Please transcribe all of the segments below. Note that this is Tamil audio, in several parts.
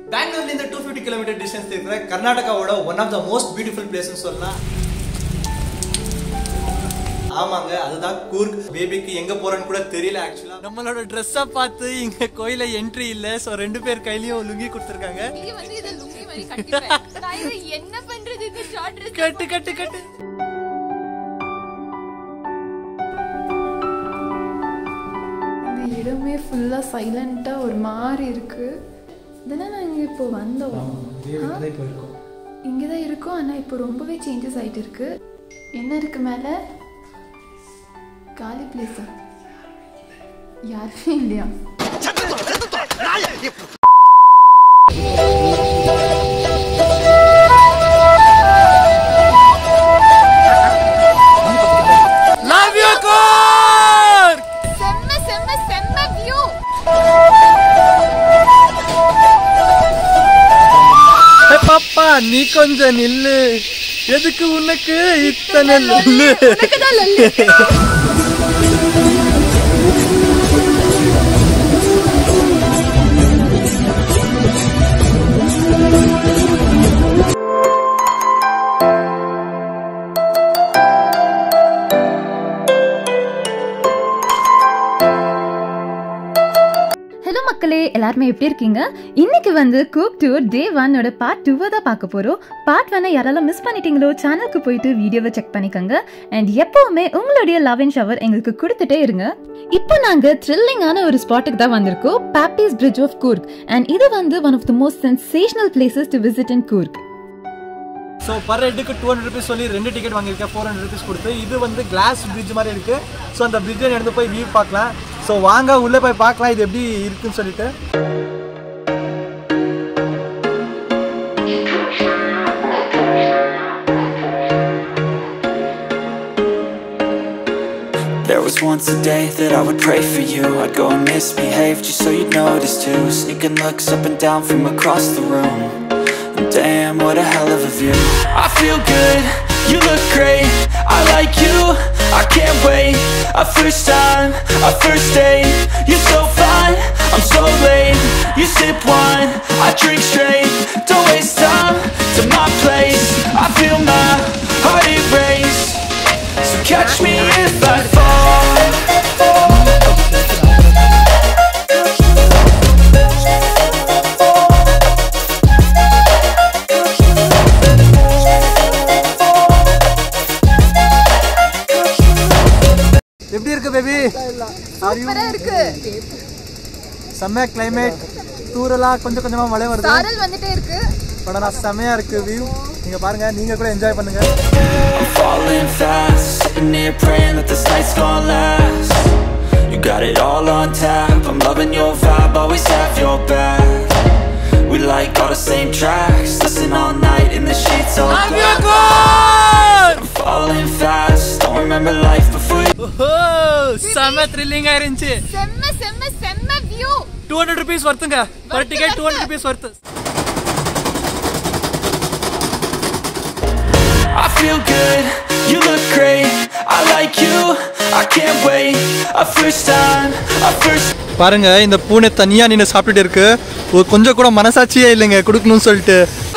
பெங்களூர்ல இருந்து டூ ஃபிஃப்டி கிலோமீட்டர் டிஸ்டன்ஸ் இருக்கிற கர்நாடகாவோட one of the most beautiful பிளேஸ்னு சொல்லலாம் ஆமாங்க அதுதான் கூர்க் பேபிக்கு எங்க போறேன்னு கூட தெரியல ஆக்சுவலா நம்மளோட ட்ரெஸ்ஸை பார்த்து இங்க கோயில என்ட்ரி இல்ல சோ ரெண்டு பேர் கையிலயும் லுங்கி கொடுத்துருக்காங்க நீங்க வந்து இத லுங்கி மாதிரி கட்டிப்பேன் நான் இதை என்ன பண்றது இந்த ஷார்ட் ட்ரெஸ் கட்டு கட்டு கட்டு இந்த இடமே ஃபுல்லாக சைலண்ட்டாக ஒரு மாதிரி இருக்கு இதெல்லாம் நாங்கள் இப்போ வந்தோம் இங்கே தான் இருக்கோம் ஆனால் இப்போ ரொம்பவே சேஞ்சஸ் ஆகிட்டு இருக்கு என்ன இருக்கு மேலே காலி பிளேஸா யாருமே இல்லையா லவ் யூ கூர்க் செம்ம செம்ம செம்ம வியூ பாப்பா நீ கொஞ்சம் நில்லு எதுக்கு உனக்கு இத்தனை நில்லு ஹலோ மக்களே எல்லாருமே எப்படி இருக்கீங்க இன்னைக்கு வந்து குக் டூர் டே ஒன்னோட பார்ட் டூவை தான் பார்க்க போகிறோம் பார்ட் ஒன்னை யாரெல்லாம் மிஸ் பண்ணிட்டீங்களோ சேனலுக்கு போயிட்டு வீடியோவை செக் பண்ணிக்கோங்க அண்ட் எப்பவுமே உங்களுடைய லவ் அண்ட் ஷவர் எங்களுக்கு கொடுத்துட்டே இருங்க இப்போ நாங்கள் த்ரில்லிங்கான ஒரு ஸ்பாட்டுக்கு தான் வந்திருக்கோம் பாப்பிஸ் பிரிட்ஜ் ஆஃப் கூர்க் அண்ட் இது வந்து one of the most sensational places to visit in Coorg so per ஹெட்டுக்கு டூ ஹண்ட்ரட் ருபீஸ் சொல்லி ரெண்டு டிக்கெட் வாங்கியிருக்கேன் ஃபோர் ஹண்ட்ரட் ருபீஸ் கொடுத்து இது வந்து கிளாஸ் பிரிட்ஜ் மாதிரி இருக்கு ஸோ அந்த பிரிட்ஜை நடந்து போய் வியூ பார்க்கலாம் ஸோ வாங்க உள்ளே போய் பார்க்கலாம் இது எப்படி இருக்குன்னு சொல்லிட்டு There was once a day that I would pray for you I'd go and misbehave just so you'd notice too Sneaking looks up and down from across the room And Damn, what a hell of a view I feel good, you look great I like you, I can't wait A first time, a first date You're so fine, I'm so late You sip wine, I drink straight Don't waste time to my place I feel my heart erase so catch me if I fall எப்படி இருக்கு பேபி சூப்பரா இருக்கு செம்ம கிளைமேட் தூரலாம் கொஞ்சம் கொஞ்சமா மழை வருது சாரல் வந்துட்டே இருக்கு பட் ஆனால் செம்மையா இருக்கு வியூ நீங்க பாருங்க நீங்க கூட என்ஜாய் பண்ணுங்க I'm falling fast Sitting here praying that this night's gonna last You got it all on tap I'm loving your vibe, always have your back We like all the same tracks Listen all night in the sheets all black I'm falling fast Don't remember life before you ஓஹோ செம்ம த்ரில்லிங்கா இருந்துச்சு செம்ம செம்ம செம்ம வியூ டூ ஹண்ட்ரட் ருபீஸ் வருத்துங்க per ticket two hundred rupees வருது I feel good, you look great I like you, I can't wait A first time, a first பாருங்க இந்த பூனை தனியா நின்று சாப்பிட்டுட்டு இருக்கு ஒரு கொஞ்சம் கூட மனசாட்சியே இல்லைங்க கொடுக்கணும்னு சொல்லிட்டு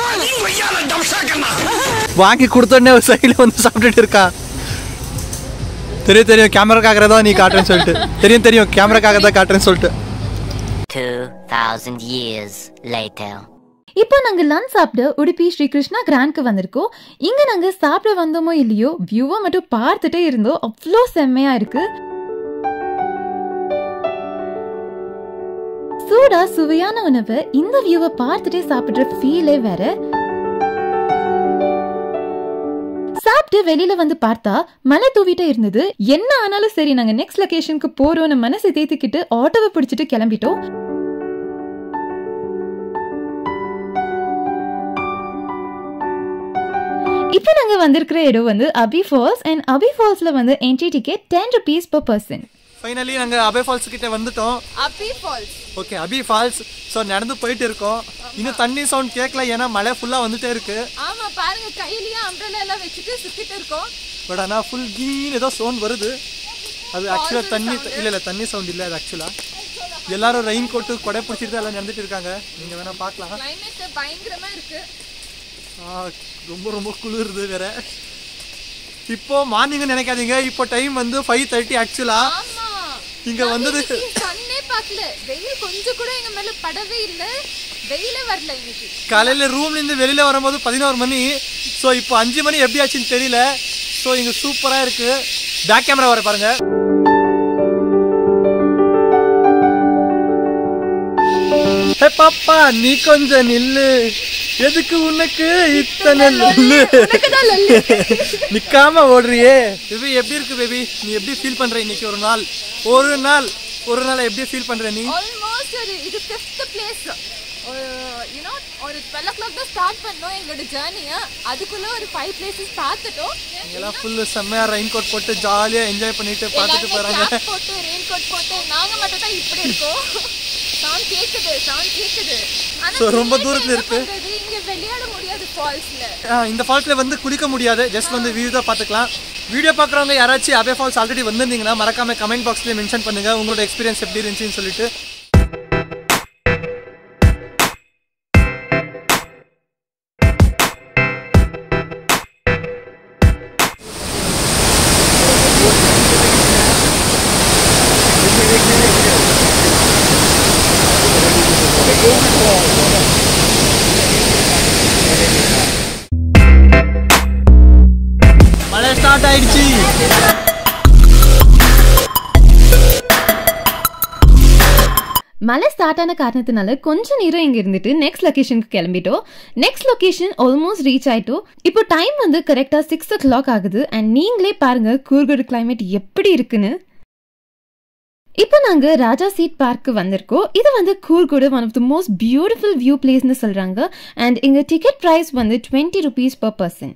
வாங்கி கொடுத்தோடனே ஒரு சைடில் வந்து சாப்பிட்டுட்டு இருக்கா தெரியும் தெரியும் கேமராக்காக தான் நீ காட்டுறேன்னு சொல்லிட்டு தெரியும் தெரியும் கேமராக்காக தான் காட்டுறேன்னு சொல்லிட்டு 2,000 years later. இப்போ நாங்கள் லஞ்ச் சாப்பிட உடுப்பி ஸ்ரீ கிருஷ்ணா கிராண்ட்க்கு வந்திருக்கோம் இங்கே நாங்கள் சாப்பிட வந்தோமோ இல்லையோ வியூவை மட்டும் பார்த்துட்டே இருந்தோம் அவ்வளோ செம்மையா இருக்கு சூடா சுவையான உணவை இந்த வியூவை பார்த்துட்டே சாப்பிடுற ஃபீலே வேற சாப்பிட்டு வெளியில வந்து பார்த்தா மழை தூவிட்டே இருந்தது என்ன ஆனாலும் சரி நாங்க நெக்ஸ்ட் லொகேஷனுக்கு போறோம்னு மனசை தேத்திக்கிட்டு ஆட்டோவை பிடிச்சிட்டு கிளம்பிட்டோம் இப்போ நாங்க வந்திருக்கிற இடம் வந்து அபி ஃபால்ஸ் அண்ட் அபி ஃபால்ஸ்ல வந்து entry ticket ten rupees per person finally நாங்கள் அபே ஃபால்ஸ் கிட்ட வந்துட்டோம் Abbey falls okay Abbey falls so நடந்து போயிட்டு இருக்கோம் இன்னும் தண்ணி சவுண்ட் கேட்கல ஏன்னா மழை ஃபுல்லாக வந்துட்டே இருக்கு ஆமா பாருங்க கையிலயே அம்ப்ரெல்லா எல்லாம் வச்சுட்டு சுத்திட்டு இருக்கோம் பட் ஆனால் ஃபுல் கீன் ஏதோ சவுண்ட் வருது அது ஆக்சுவலாக தண்ணி இல்லை இல்லை தண்ணி சவுண்ட் இல்லை அது ஆக்சுவலாக எல்லாரும் ரெயின் கோட்டு கொடை பிடிச்சிட்டு எல்லாம் நடந்துட்டு இருக்காங்க நீங்க வேணா பார்க்கலாம் கிளைமேட் பயங்கரமா இருக்கு ஆ, ரொம்ப ரொம்ப குளிருது வேற இப்போ மார்னிங்னு நினைக்காதீங்க இப்போ டைம் வந்து ஃபைவ் தேர்ட்டி ஆக்சுவலா ஆமா இங்க வந்தது கண்ணே பார்க்கல வெயில் கொஞ்சம் கூட எங்க மேல படவே இல்ல வெயிலே வரல இன்னைக்கு காலையில ரூம்ல இருந்து வெளியில வரும்போது பதினோரு மணி ஸோ இப்போ அஞ்சு மணி எப்படி ஆச்சுன்னு தெரியல ஸோ இங்க சூப்பரா இருக்கு பேக் கேமரா வர பாருங்க ஹே பாப்பா நீ கொஞ்சம் நில்லு எதுக்கு உனக்கு இத்தனை நில்லு நிக்காம ஓடுறியே பேபி எப்படி இருக்கு பேபி நீ எப்படி ஃபீல் பண்ற இன்னைக்கு ஒரு நாள் ஒரு நாள் ஒரு நாள் எப்படி ஃபீல் பண்ற நீ ஆல்மோஸ்ட் ஒரு இது ஃபிஃப்த் பிளேஸ் ஒரு யூனோ ஒரு டுவெல் ஓ கிளாக் தான் ஸ்டார்ட் பண்ணோம் எங்களோட ஜேர்னியை அதுக்குள்ள ஒரு ஃபைவ் பிளேசஸ் பார்த்துட்டோம் எல்லாம் ஃபுல்லு செம்மையா ரெயின் கோட் போட்டு ஜாலியா என்ஜாய் பண்ணிட்டு பார்த்துட்டு எல்லாருமே போறாங்க cap போட்டு ரெயின் கோட் போட்டு நாங்க மட்டும் தான் இப்படி இருக்கோம் சவுண்ட் கேக்குது சவுண்ட் கேக்குது ஆனா So, ரொம்ப climate தூரத்துல என்ன இருக்கு. பண்றது? இங்க விளையாட முடியாது ஃபால்ஸ்ல ஆ, இந்த ஃபால்ஸ்ல வந்து குளிக்க முடியாது ஜஸ்ட் வந்து வியூ தான் பார்த்துக்கலாம் வீடியோ பார்க்குறவங்க யாராச்சும் அபே ஃபால்ஸ் ஆல்ரெடி வந்திருந்தீங்கன்னா மறக்காம கமெண்ட் பாக்ஸ்ல மென்ஷன் பண்ணுங்க உங்களோட எக்ஸ்பீரியன்ஸ் எப்படி இருந்துச்சுன்னு சொல்லிட்டு மழை ஸ்டார்ட் ஆயிடுச்சு மழை ஸ்டார்ட் ஆன காரணத்தினால கொஞ்ச நேரம் இங்க இருந்துட்டு நெக்ஸ்ட் லொகேஷனுக்கு கிளம்பிட்டோம் நெக்ஸ்ட் லொகேஷன் ஆல்மோஸ்ட் ரீச் ஆயிட்டோம் இப்போ டைம் வந்து கரெக்டா சிக்ஸ் ஓ கிளாக் ஆகுது அண்ட் நீங்களே பாருங்க கூர்கோடு கிளைமேட் எப்படி இருக்குன்னு இப்போ நாங்க ராஜா சீட் பார்க்கு வந்திருக்கோம் இது வந்து கூர்கோடு one of the most beautiful view பிளேஸ்னு சொல்றாங்க அண்ட் இங்க டிக்கெட் பிரைஸ் வந்து twenty rupees per person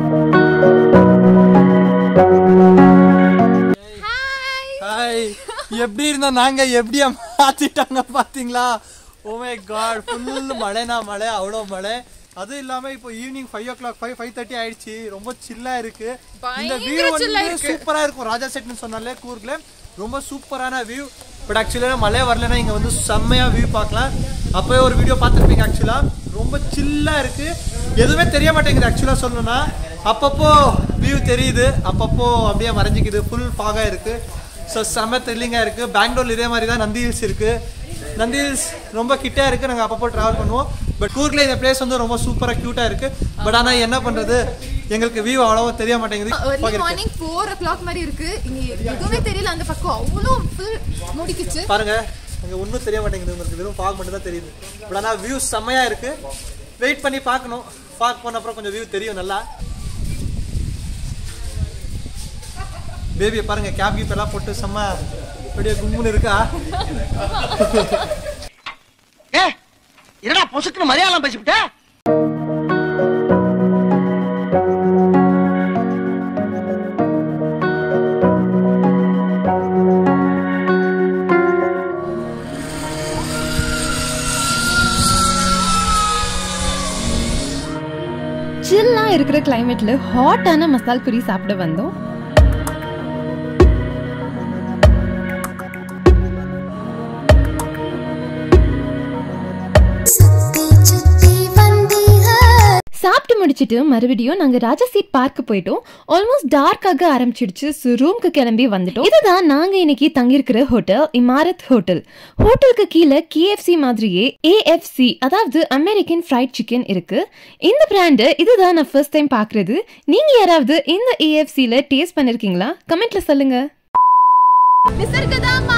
hi எப்படி இருந்தா நாங்க எப்படியா மாத்திட்டாங்க பாத்தீங்களா ஓ மை காட் ஃபுல் மழைனா மழை அவ்வளோ மழை அதுவும் இல்லாம இப்போ evening five o'clock five five thirty ஆயிடுச்சு ரொம்ப சில்லா இருக்கு இந்த வியூ வந்து சூப்பரா இருக்கும் ராஜா செட்னு சொன்னாலே கூர்க்ல ரொம்ப சூப்பரான வியூ பட் ஆக்சுவலாக மழை வரலன்னா இங்க வந்து செம்மையா வியூ பார்க்கலாம் அப்போயே ஒரு வீடியோ பார்த்துருப்பீங்க ஆக்சுவலா ரொம்ப சில்லா இருக்கு எதுவுமே தெரிய மாட்டேங்குது ஆக்சுவலா சொல்லணும்னா அப்பப்போ வியூ தெரியுது அப்பப்போ அப்படியே மறைஞ்சிக்குது ஃபுல் ஃபாகா இருக்கு ஸோ செம்ம த்ரில்லிங்காக இருக்குது பெங்களூர்ல இதே மாதிரி தான் நந்தி ஹில்ஸ் இருக்குது நந்தி ஹில்ஸ் ரொம்ப கிட்டே இருக்குது நாங்கள் அப்பப்போ ட்ராவல் பண்ணுவோம் பட் கூர்க்கில் இந்த பிளேஸ் வந்து ரொம்ப சூப்பராக க்யூட்டாக இருக்குது பட் ஆனால் என்ன பண்ணுறது எங்களுக்கு வியூ அவ்வளோவா தெரிய மாட்டேங்குது ஏர்லி பாக்க இருக்கு. மார்னிங் ஃபோர் ஓ கிளாக் மாதிரி இருக்கு இங்க எதுவுமே தெரியல அந்த பக்கம் அவ்வளோ ஃபுல் முடிக்குச்சு பாருங்க அங்கே ஒன்றும் தெரிய மாட்டேங்குது உங்களுக்கு வெறும் ஃபாக் மட்டும் தான் தெரியுது பட் ஆனால் வியூ செம்மையாக இருக்குது வெயிட் பண்ணி பார்க்கணும் ஃபாக் போன அப்புறம் கொஞ்சம் வியூ தெரியும் நல்லா பேபியை பாருங்க கேப் கீப் எல்லாம் போட்டு செம்ம அப்படியே கும்முன்னு இருக்கா ஏ என்னடா பொசுக்குன்னு மலையாளம் பேசிவிட்ட சில்லா இருக்கிற கிளைமேட்ல ஹாட்டான மசால் பூரி சாப்பிட வந்தோம் சாப்பிட்டு முடிச்சிட்டு மறுபடியும் நாங்க ராஜா சீட் பார்க்க போயிட்டோம் ஆல்மோஸ்ட் டார்க்காக ஆரம்பிச்சிடுச்சு ஸோ ரூம்க்கு கிளம்பி வந்துட்டோம் இதுதான் நாங்க இன்னைக்கு தங்கியிருக்கிற ஹோட்டல் இமாரத் ஹோட்டல் ஹோட்டலுக்கு கீழே கேஎஃப்சி மாதிரியே ஏஎஃப்சி அதாவது அமெரிக்கன் ஃப்ரைட் சிக்கன் இருக்கு இந்த பிராண்டு இதுதான் நான் ஃபர்ஸ்ட் டைம் பார்க்கறது நீங்க யாராவது இந்த ஏஎஃப்சில டேஸ்ட் பண்ணிருக்கீங்களா கமெண்ட்ல சொல்லுங்க நிசர்கதாமா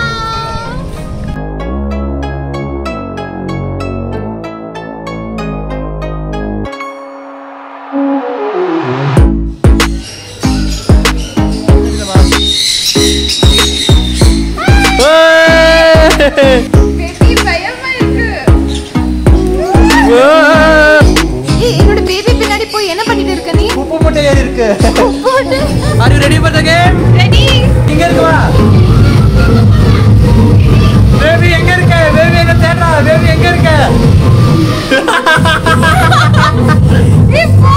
பேபி பயமா இருக்கு ஏய், என்னோட பேபி பின்னாடி போய் என்ன பண்ணிட்டு இருக்க நீ உப்பு மூட்டை ஏறி இருக்கு போட்டு are you ready for the game ready இங்க இருக்கு வா பேபி எங்க இருக்க பேபி எங்க தேடுறா பேபி எங்க இருக்க ஏய் போ